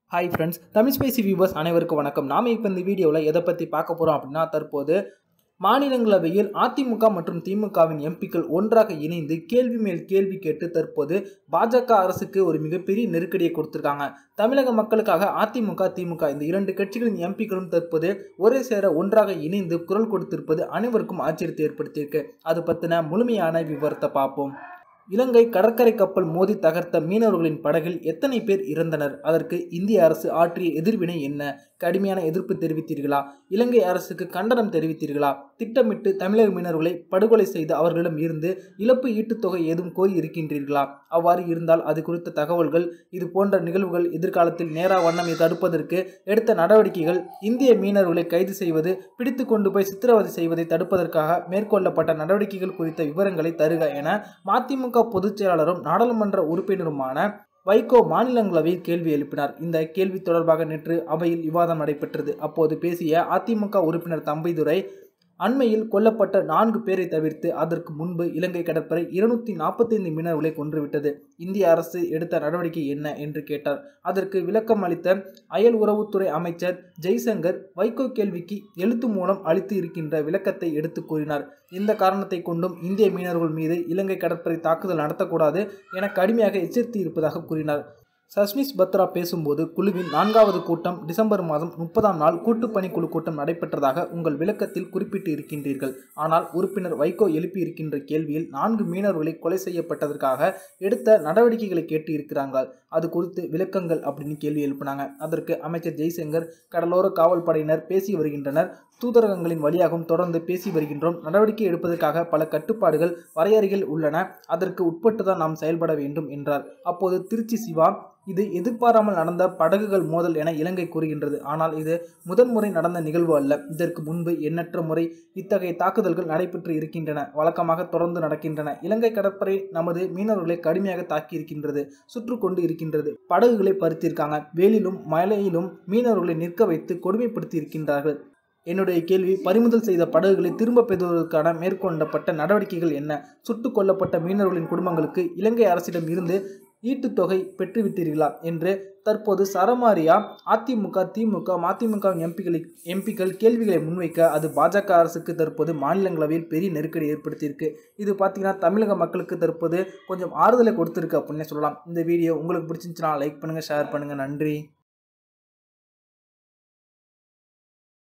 hi friends Tamil spacey viewers அனைவருக்கும் வணக்கம் நாம இப்போ இந்த வீடியோவில் எதை பற்றி பார்க்க போகிறோம் அப்படின்னா தற்போது மாநிலங்களவையில் அதிமுக மற்றும் திமுகவின் எம்பிக்கள் ஒன்றாக இணைந்து கேள்வி மேல் கேள்வி கேட்டு தற்போது பாஜக அரசுக்கு ஒரு மிகப்பெரிய நெருக்கடியை கொடுத்துருக்காங்க தமிழக மக்களுக்காக அதிமுக திமுக இந்த இரண்டு கட்சிகளின் எம்பிக்களும் தற்போது ஒரே சேர ஒன்றாக இணைந்து குரல் கொடுத்திருப்பது அனைவருக்கும் ஆச்சரியத்தை ஏற்படுத்தியிருக்கு அது பற்றின முழுமையான விவரத்தை பார்ப்போம் இலங்கை கடற்கரை கப்பல் மோதி தகர்த்த மீனவர்களின் படகில் எத்தனை பேர் இறந்தனர் அதற்கு இந்திய அரசு ஆற்றிய எதிர்வினை என்ன கடுமையான எதிர்ப்பு தெரிவித்தீர்களா இலங்கை அரசுக்கு கண்டனம் தெரிவித்தீர்களா திட்டமிட்டு தமிழக மீனவர்களை படுகொலை செய்து அவர்களிடம் இருந்து இழப்பு ஈட்டுத்தொகை ஏதும் கோரி இருக்கின்றீர்களா அவ்வாறு இருந்தால் அது குறித்த தகவல்கள் இது போன்ற நிகழ்வுகள் எதிர்காலத்தில் நேரா வண்ணமை தடுப்பதற்கு எடுத்த நடவடிக்கைகள் இந்திய மீனவர்களை கைது செய்வது பிடித்து கொண்டு போய் சித்திரவதை செய்வதை தடுப்பதற்காக மேற்கொள்ளப்பட்ட நடவடிக்கைகள் குறித்த விவரங்களை தருக என மதிமுக பொதுச் செயலாளரும் நாடாளுமன்ற உறுப்பினருமான வைகோ மாநிலங்களவையில் கேள்வி எழுப்பினார் இந்த கேள்வி தொடர்பாக நேற்று அவையில் விவாதம் நடைபெற்றது அப்போது பேசிய அதிமுக உறுப்பினர் தம்பிதுரை அண்மையில் கொல்லப்பட்ட நான்கு பேரை தவிர்த்து அதற்கு முன்பு இலங்கை கடற்படை இருநூத்தி நாற்பத்தைந்து மீனவர்களை கொன்றுவிட்டது இந்திய அரசு எடுத்த நடவடிக்கை என்ன என்று கேட்டார் அதற்கு விளக்கம் அளித்த அயல் உறவுத்துறை அமைச்சர் ஜெய்சங்கர் வைகோ கேள்விக்கு எழுத்து மூலம் அளித்து இருக்கின்ற விளக்கத்தை எடுத்து கூறினார் இந்த காரணத்தை கொண்டும் இந்திய மீனவர்கள் மீது இலங்கை கடற்படை தாக்குதல் நடத்தக்கூடாது என கடுமையாக எச்சரித்து இருப்பதாக கூறினார் சஸ்மிஸ் பத்ரா பேசும்போது குழுவின் நான்காவது கூட்டம் டிசம்பர் மாதம் முப்பதாம் நாள் கூட்டுப்பணிக்குழு கூட்டம் நடைபெற்றதாக உங்கள் விளக்கத்தில் குறிப்பிட்டு இருக்கின்றீர்கள் ஆனால் உறுப்பினர் வைகோ எழுப்பியிருக்கின்ற கேள்வியில் நான்கு மீனவர்களை கொலை செய்யப்பட்டதற்காக எடுத்த நடவடிக்கைகளை கேட்டு இருக்கிறாங்க அது குறித்து விளக்கங்கள் அப்படின்னு கேள்வி எழுப்பினாங்க அதற்கு அமைச்சர் ஜெய்சங்கர் கடலோர காவல் படையினர் பேசி வருகின்றனர் தூதரகங்களின் வழியாகவும் தொடர்ந்து பேசி வருகின்றோம் நடவடிக்கை எடுப்பதற்காக பல கட்டுப்பாடுகள் வரையறைகள் உள்ளன அதற்கு உட்பட்டு தான் நாம் செயல்பட வேண்டும் என்றார் அப்போது திருச்சி சிவா இது எதிர்பாராமல் நடந்த படகுகள் மோதல் என இலங்கை கூறுகின்றது ஆனால் இது முதன்முறை நடந்த நிகழ்வு அல்ல இதற்கு முன்பு எண்ணற்ற முறை இத்தகைய தாக்குதல்கள் நடைபெற்று இருக்கின்றன வழக்கமாக தொடர்ந்து நடக்கின்றன இலங்கை கடற்படை நமது மீனவர்களை கடுமையாக தாக்கி இருக்கின்றது சுற்று கொண்டு இருக்கின்றது படகுகளை பறித்திருக்காங்க வேலிலும் மலையிலும் மீனவர்களை நிற்க வைத்து கொடுமைப்படுத்தி இருக்கின்றார்கள் என்னுடைய கேள்வி பறிமுதல் செய்த படகுகளை திரும்ப பெறுவதற்கான மேற்கொள்ளப்பட்ட நடவடிக்கைகள் என்ன சுட்டுக் கொல்லப்பட்ட மீனவர்களின் குடும்பங்களுக்கு இலங்கை அரசிடம் இருந்து ஈட்டுத்தொகை பெற்றுவிட்டீர்களா என்று தற்போது சரமாரியா அதிமுக திமுக மதிமுக எம்பிகளை எம்பிக்கள் கேள்விகளை முன்வைக்க அது பாஜக அரசுக்கு தற்போது மாநிலங்களவையில் பெரிய நெருக்கடி ஏற்படுத்தியிருக்கு இது பார்த்தீங்கன்னா தமிழக மக்களுக்கு தற்போது கொஞ்சம் ஆறுதலை கொடுத்துருக்கு அப்படின்னே சொல்லலாம் இந்த வீடியோ உங்களுக்கு பிடிச்சிருந்துச்சுன்னா லைக் பண்ணுங்கள் ஷேர் பண்ணுங்கள் நன்றி